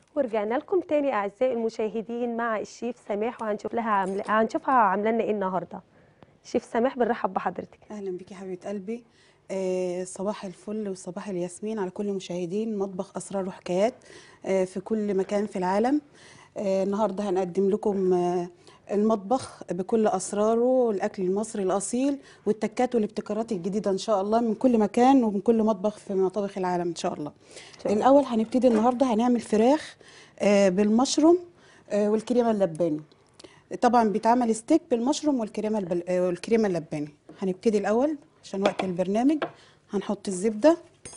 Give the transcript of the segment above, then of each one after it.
ورجعنا لكم تاني اعزائي المشاهدين مع الشيف سماح وهنشوف لها عامله هنشوفها عامله لنا ايه النهارده شيف سماح بنرحب بحضرتك اهلا بيكي حبيبه قلبي آه صباح الفل وصباح الياسمين على كل مشاهدين مطبخ اسرار وحكايات آه في كل مكان في العالم آه النهارده هنقدم لكم آه المطبخ بكل اسراره الاكل المصري الاصيل والتكات والابتكارات الجديده ان شاء الله من كل مكان ومن كل مطبخ في مطابخ العالم ان شاء الله شاء الله. الاول هنبتدي النهارده هنعمل فراخ آه بالمشروم آه والكريمه اللباني طبعا بيتعمل ستيك بالمشروم والكريمه البل... آه، والكريمه اللباني هنبتدي الاول عشان وقت البرنامج هنحط الزبده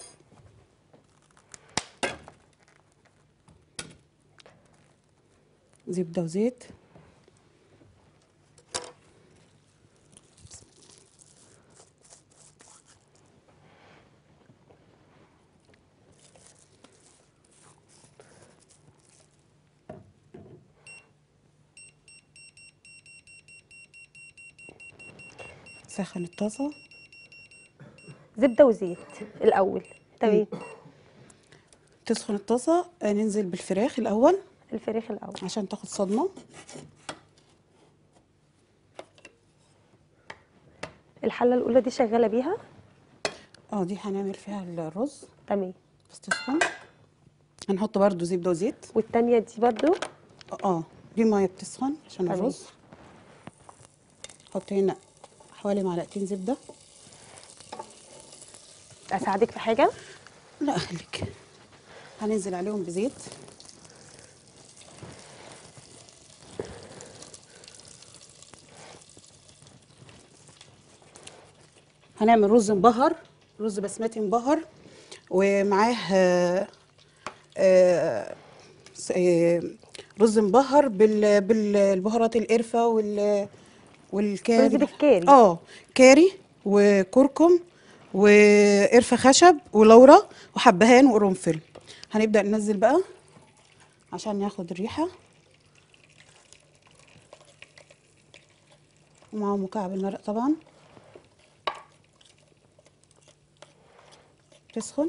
زبده وزيت سخن الطاسه زبده وزيت الاول تمام تسخن الطاسه آه، ننزل بالفراخ الاول الفراخ الاول عشان تاخد صدمه الحله الاولى دي شغاله بيها اه دي هنعمل فيها الرز تمام بس تسخن هنحط برضو زبده وزيت والتانيه دي برضو اه دي ميه بتسخن عشان تمام. الرز حط هنا حوالي معلقتين زبده اساعدك في حاجه لا خليك هننزل عليهم بزيت هنعمل رز مبهر رز بسمتي مبهر ومعاه آه، آه، س- آه، رز مبهر بال- بالبهارات القرفه وال والكاري رز بالكاري. اه كاري وكركم وقرفه خشب ولورا وحبهان وقرنفل هنبدا ننزل بقى عشان ياخد الريحه ومعاه مكعب المرق طبعا تسخن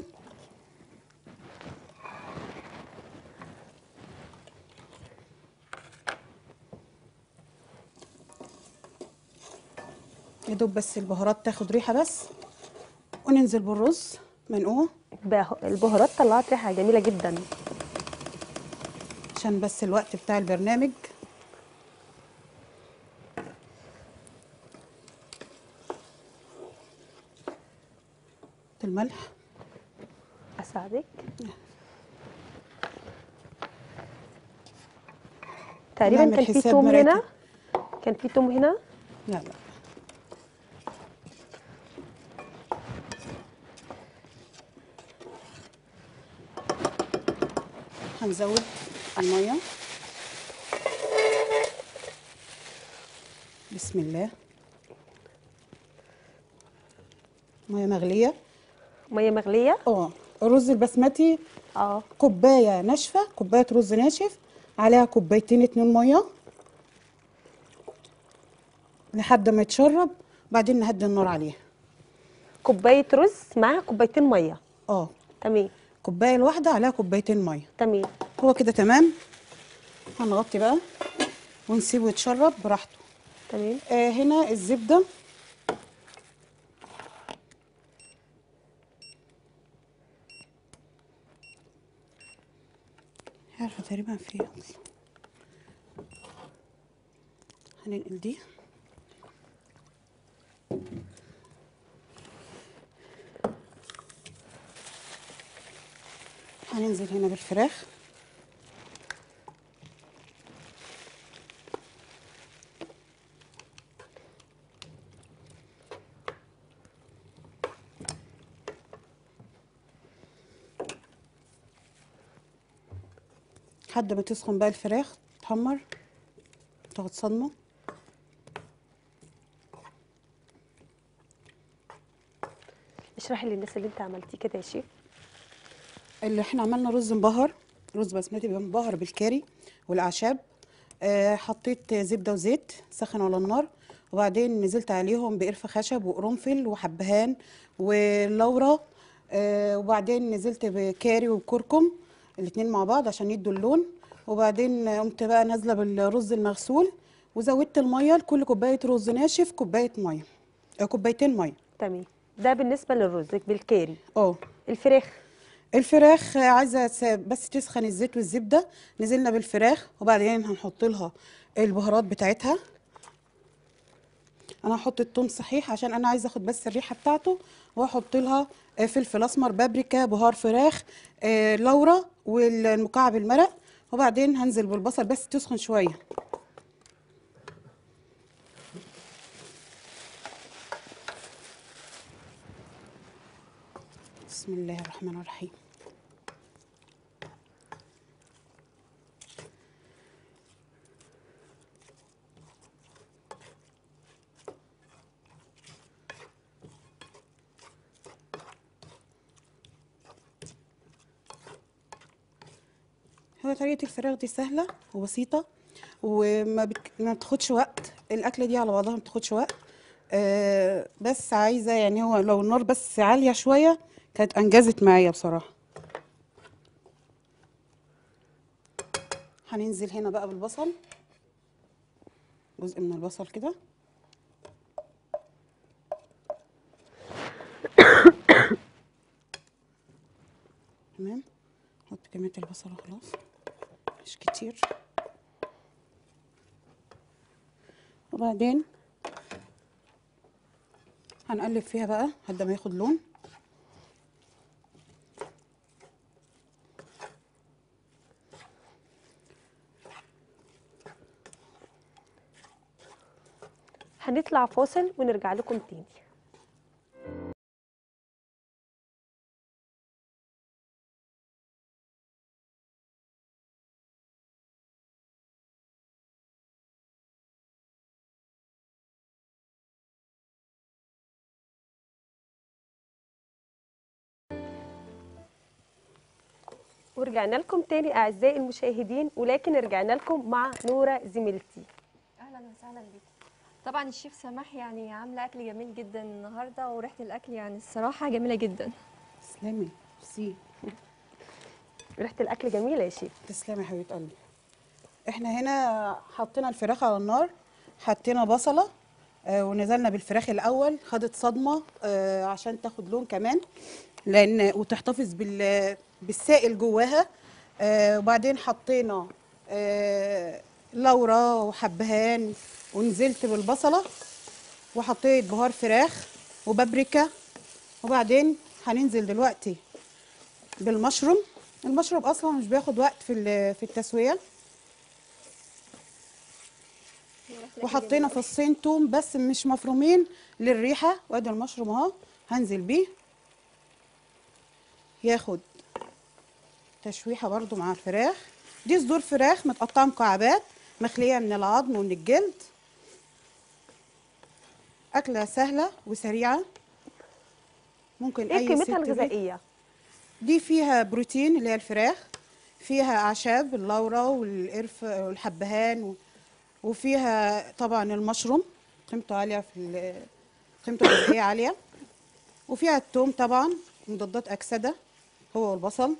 يا دوب بس البهارات تاخد ريحه بس وننزل بالرز منقوع به- البهارات طلعت ريحه جميله جدا عشان بس الوقت بتاع البرنامج الملح اساعدك تقريبا نعمل كان في حساب توم هنا مراتب. كان في توم هنا لا لا هنزود المية بسم الله مية مغلية ميه مغليه اه الرز البسمتي اه كوباية ناشفة كوباية رز ناشف عليها كوبايتين اتنين مية لحد ما يتشرب بعدين نهدي النار عليها كوبايه رز معاها كوبايتين ميه اه تمام كوباية الواحدة عليها كوبايتين مية تمام هو كده تمام هنغطي بقى ونسيبه يتشرب براحته تمام آه هنا الزبدة عارفة تقريبا في أصل هننقل دي هننزل هنا بالفراخ لحد ما تسخن بقى الفراخ تحمر تاخد صدمة اشرحي للناس اللي انت عملتيه كده يا شيف اللي احنا عملنا رز مبهر رز بسمتي مبهر بالكاري والاعشاب آه حطيت زبده وزيت سخن على النار وبعدين نزلت عليهم بقرفه خشب وقرنفل وحبهان ولورا آه وبعدين نزلت بكاري وكركم الاتنين مع بعض عشان يدوا اللون وبعدين قمت بقى نازله بالرز المغسول وزودت الميه لكل كوبايه رز ناشف كوبايه ميه آه، كوبايتين ميه تمام ده بالنسبه للرز بالكاري اه الفراخ الفراخ عايزه س- بس تسخن الزيت والزبده نزلنا بالفراخ وبعدين هنحط لها البهارات بتاعتها انا هحط التوم صحيح عشان انا عايزه اخد بس الريحه بتاعته واحط لها آه، فلفل اسمر بابريكا بهار فراخ آه، لورا والمكعب المرق وبعدين هنزل بالبصل بس تسخن شويه بسم الله الرحمن الرحيم هو طريقة الفراخ دي سهلة وبسيطة وما بك... ما بتاخدش وقت الأكلة دي على بعضها ما بتاخدش وقت آه بس عايزة يعني هو لو النار بس عالية شوية كانت أنجزت معايا بصراحة هننزل هنا بقى بالبصل جزء من البصل كده تمام نحط كمية البصل وخلاص مش كتير وبعدين هنقلب فيها بقى لحد ما ياخد لون هنطلع فاصل ونرجع لكم تاني ورجعنا لكم تاني اعزائي المشاهدين ولكن رجعنا لكم مع نوره زميلتي اهلا وسهلا بيكم طبعا الشيف سماح يعني عامله اكل جميل جدا النهارده وريحه الاكل يعني الصراحه جميله جدا تسلمي ميرسي ريحه الاكل جميله يا شيف تسلمي يا حبيبه قلبي احنا هنا حطينا الفراخ على النار حطينا بصله آه ونزلنا بالفراخ الاول خدت صدمه آه عشان تاخد لون كمان لان وتحتفظ بال بالسائل جواها آه وبعدين حطينا آه لورا وحبهان ونزلت بالبصله وحطيت بهار فراخ وبابريكا وبعدين هننزل دلوقتي بالمشروم المشروم اصلا مش بياخد وقت في ال- في التسويه وحطينا فصين توم بس مش مفرومين للريحه وادي المشروم اهو هنزل بيه ياخد تشويحه برضو مع الفراخ دي صدور فراخ متقطعه مكعبات مخليه من العظم ومن الجلد اكله سهله وسريعه ممكن ايه اي قيمتها ست بيت- الغذائيه دي فيها بروتين اللي هي الفراخ فيها اعشاب اللورا والقرف والحبهان و- وفيها طبعا المشروم قيمته عاليه في ال- قيمته الغذائيه عاليه وفيها الثوم طبعا مضادات اكسده هو والبصل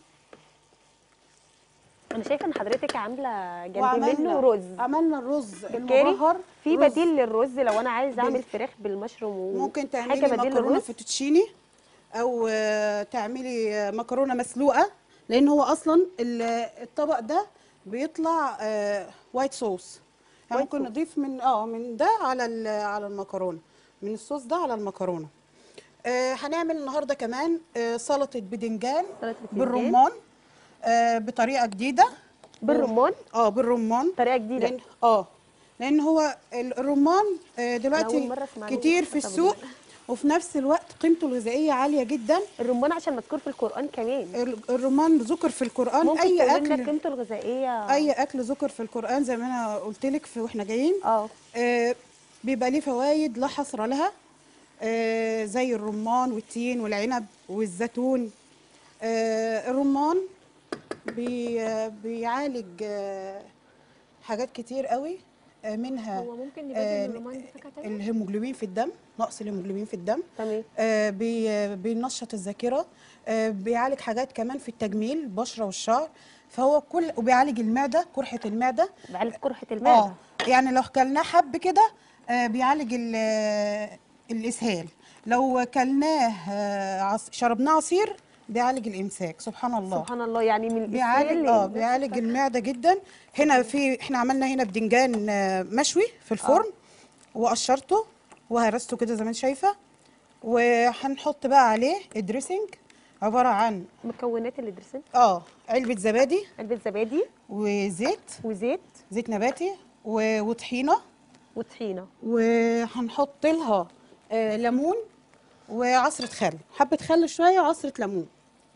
انا شايفه ان حضرتك عامله جنب منه رز عملنا الرز بالكاري المبهر في رز. بديل للرز لو انا عايزه اعمل بال- فراخ بالمشروم و- ممكن حاجه تعملي بديل مكرونه للرز فوتوتشيني او آه، تعملي آه، مكرونه مسلوقه لان هو اصلا ال- الطبق ده بيطلع آه، وايت صوص يعني وايت ممكن صوص. نضيف من اه من ده على ال- على المكرونه من الصوص ده على المكرونه آه، هنعمل النهارده كمان آه، سلطه بدنجان سلطة بدنجان. بالرمان آه، بطريقه جديده بالرمان اه بالرمان طريقه جديده لان اه لان هو ال- الرمان آه، أول دلوقتي مرة أسمع كتير عنه. في طب السوق وفي نفس الوقت قيمته الغذائيه عاليه جدا الرمان عشان مذكور في القران كمان ال- الرمان ذكر في القران ممكن اي تقول لنا اكل قيمته الغذائيه اي اكل ذكر في القران زي ما انا قلت لك في واحنا جايين اه آه بيبقى ليه فوائد لا حصر لها آه زي الرمان والتين والعنب والزيتون آه الرمان بي آه بيعالج آه حاجات كتير قوي آه منها هو ممكن نبدل آه، الرمان بحاجه تانية الهيموجلوبين في الدم نقص الهيموجلوبين في الدم تمام آه، بي- بينشط الذاكره آه، بيعالج حاجات كمان في التجميل البشره والشعر فهو كل وبيعالج المعده قرحه المعده بعالج قرحه المعده اه يعني لو كلناه حب كده آه، بيعالج ال- آه، الاسهال لو كلناه آه، عص- شربناه عصير بيعالج الامساك سبحان الله سبحان الله يعني من بيعالج الإسهال اه لل- بيعالج المعده جدا هنا في احنا عملنا هنا بدنجان آه، مشوي في الفرن وقشرته وهرسته كده زي ما انت شايفه وهنحط بقى عليه الدريسنج عباره عن مكونات الدريسنج اه علبه زبادي علبه زبادي وزيت وزيت زيت نباتي و- وطحينه وطحينه وهنحط لها آه ليمون وعصره خل حبه خل شويه وعصره ليمون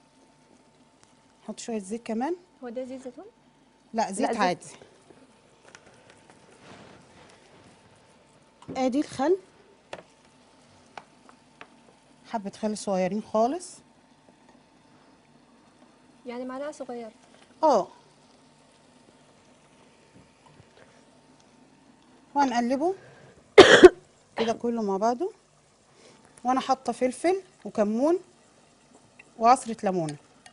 نحط شويه زيت كمان هو ده زيت زيتون لا زيت زيت. عادي ادي الخل حبه خل صغيرين خالص يعني معلقه صغيره اه وهنقلبه كده كله مع بعضه وانا حاطه فلفل وكمون وعصره ليمونه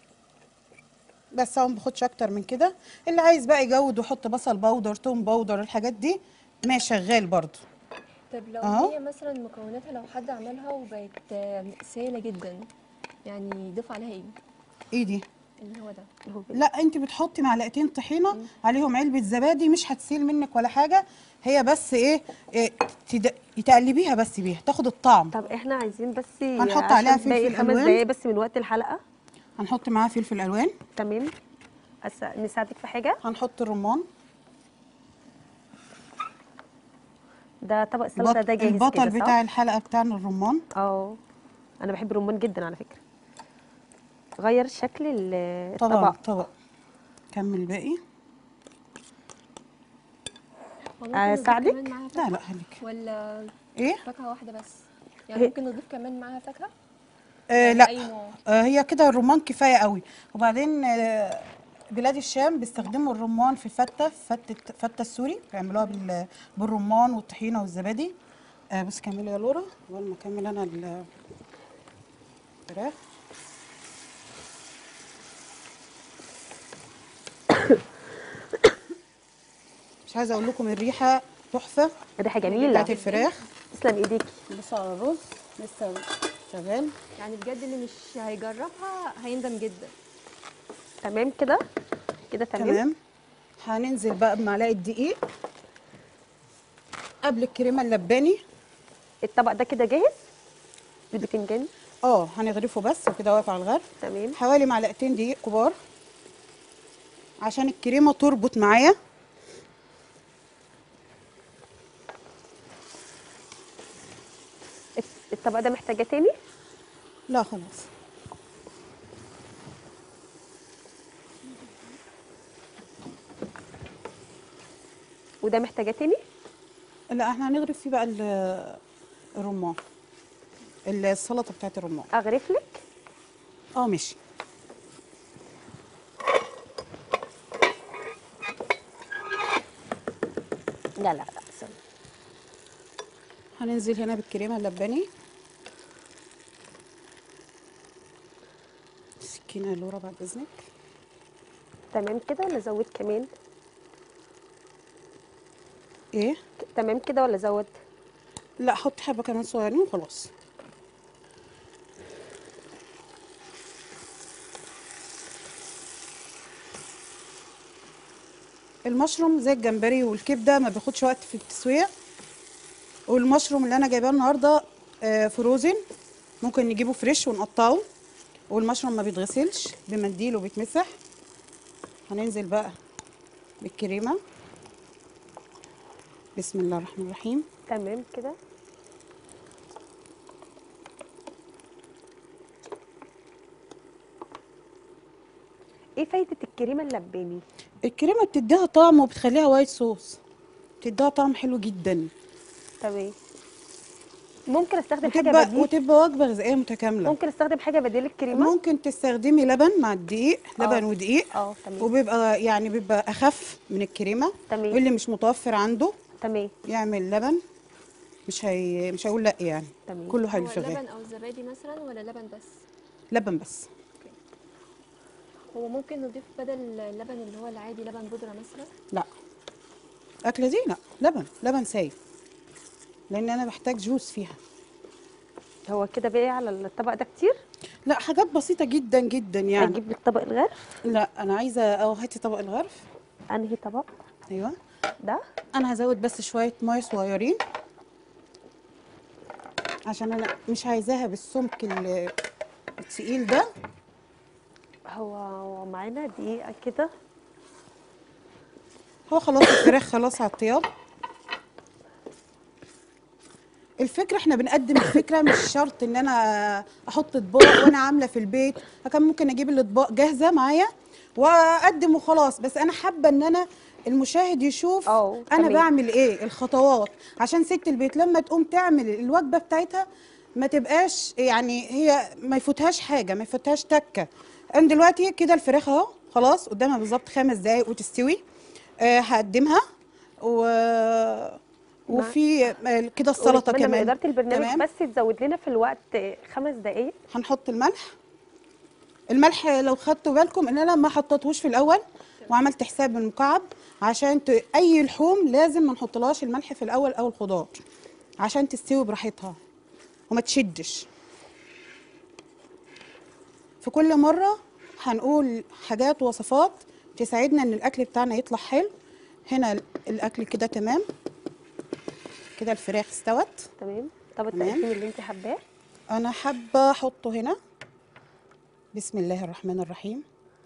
بس هو ما باخدش اكتر من كده اللي عايز بقى يجود ويحط بصل بودر توم بودر الحاجات دي ما شغال برضو طب لو أهو. هي مثلا مكوناتها لو حد عملها وبقت آه، سائله جدا يعني يضيف عليها ايه ايه دي اللي هو ده اللي هو لا انت بتحطي معلقتين طحينه عليهم علبه زبادي مش هتسيل منك ولا حاجه هي بس ايه, إيه تد... تقلبيها بس بيها تاخد الطعم طب احنا عايزين بس هنحط عشان عليها باقي فلفل خمس ألوان. دقايق بس من وقت الحلقه هنحط معاها فلفل الوان تمام أس... نساعدك في حاجه هنحط الرمان ده طبق السلطه البط- ده جاهز البطل كده بتاع صح؟ الحلقه بتاعنا الرمان اه انا بحب الرمان جدا على فكره غير شكل ال- طبعا الطبق طبق كمل الباقي هو ممكن آه، نضيف ساعدك؟ كمان معاها لا فاكهة؟ لا خليك ولا ايه فاكهه واحده بس يعني هي- ممكن نضيف كمان معاها فاكهه آه يعني لا اي نوع آه هي كده الرمان كفايه قوي وبعدين آه بلاد الشام بيستخدموا الرمان في الفته فتة فتة السوري بيعملوها بال- بالرمان والطحينه والزبادي آه بس كملي يا لورا قبل ما اكمل انا ال- الفراخ مش عايزه اقول لكم الريحه تحفه ريحه جميله بتاعت الفراخ تسلم ايديكي بصوا على الرز لسه شغال يعني بجد اللي مش هيجربها هيندم جدا تمام كده كده تمام, تمام هننزل بقى بمعلقه دقيق قبل الكريمه اللباني الطبق ده كده جاهز البتنجان اه هنغرفه بس وكده واقف على الغرف تمام حوالي معلقتين دقيق كبار عشان الكريمه تربط معايا الت- الطبق ده محتاجه تاني لا خلاص وده محتاجه تاني لا احنا هنغرف فيه بقى ال- الرمان السلطه بتاعت الرمان اغرف لك اه ماشي لا لا لا استنى. هننزل هنا بالكريمه اللباني سكينه يا لورا بعد اذنك تمام كده ولا ازود كمان ايه ك- تمام كده ولا ازود لا حط حبه كمان صغيرين وخلاص المشروم زي الجمبري والكبده ما بياخدش وقت في التسويه والمشروم اللي انا جايباه النهارده آه، فروزن ممكن نجيبه فريش ونقطعه والمشروم ما بيتغسلش بمنديل وبيتمسح هننزل بقى بالكريمه بسم الله الرحمن الرحيم تمام كده ايه فايده الكريمه اللباني الكريمه بتديها طعم وبتخليها وايت صوص بتديها طعم حلو جدا تمام ممكن استخدم حاجه وتبقى بديل وتبقى وجبه غذائيه متكامله ممكن استخدم حاجه بديل الكريمه ممكن تستخدمي لبن مع الدقيق لبن آه. ودقيق اه تمام وبيبقى يعني بيبقى اخف من الكريمه تمام. واللي مش متوفر عنده تمام يعمل لبن مش هي مش هيقول لا يعني تمام. كله حلو هو شغال اللبن او الزبادي مثلا ولا لبن بس لبن بس هو ممكن نضيف بدل اللبن اللي هو العادي لبن بودرة مثلا لا اكله دي لا لبن لبن سايب لان انا بحتاج جوس فيها هو كده بقى على الطبق ده كتير لا حاجات بسيطه جدا جدا يعني اجيب لك طبق الغرف لا انا عايزه اه هاتي طبق الغرف انهي طبق ايوه ده انا هزود بس شويه ميه صغيرين عشان انا مش عايزاها بالسمك ال- التقيل ده هو معانا دقيقه كده هو خلاص الفراخ خلاص على الطياب الفكره احنا بنقدم الفكره مش شرط ان انا احط اطباق وانا عامله في البيت كان ممكن اجيب الاطباق جاهزه معايا واقدم وخلاص بس انا حابه ان انا المشاهد يشوف أه، انا تمام. بعمل ايه الخطوات عشان ست البيت لما تقوم تعمل الوجبه بتاعتها ما تبقاش يعني هي ما يفوتهاش حاجه ما يفوتهاش تكه انا دلوقتي كده الفراخ اهو خلاص قدامها بالظبط خمس دقايق وتستوي آه هقدمها و وفي آه، كده السلطه ونتمنى من كمان اداره البرنامج تمام بس تزود لنا في الوقت خمس دقائق هنحط الملح الملح لو خدتوا بالكم ان انا ما حطيتهوش في الاول وعملت حساب المكعب عشان ت... اي لحوم لازم ما نحطلهاش الملح في الاول او الخضار عشان تستوي براحتها وما تشدش في كل مره هنقول حاجات وصفات تساعدنا ان الاكل بتاعنا يطلع حلو هنا ال- الاكل كده تمام كده الفراخ استوت تمام طب تمام. التقديم اللي انت حباه انا حابه احطه هنا بسم الله الرحمن الرحيم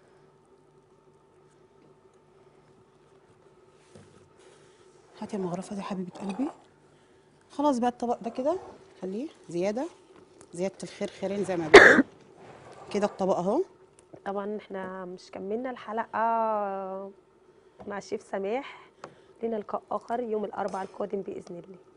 هاتي المغرفه دي حبيبه قلبي خلاص بقى الطبق ده كده خليه زياده زياده الخير خيرين زي ما بيقولوا كده الطبق اهو طبعا احنا مش كملنا الحلقه مع الشيف سماح لنا لقاء اخر يوم الاربعاء القادم باذن الله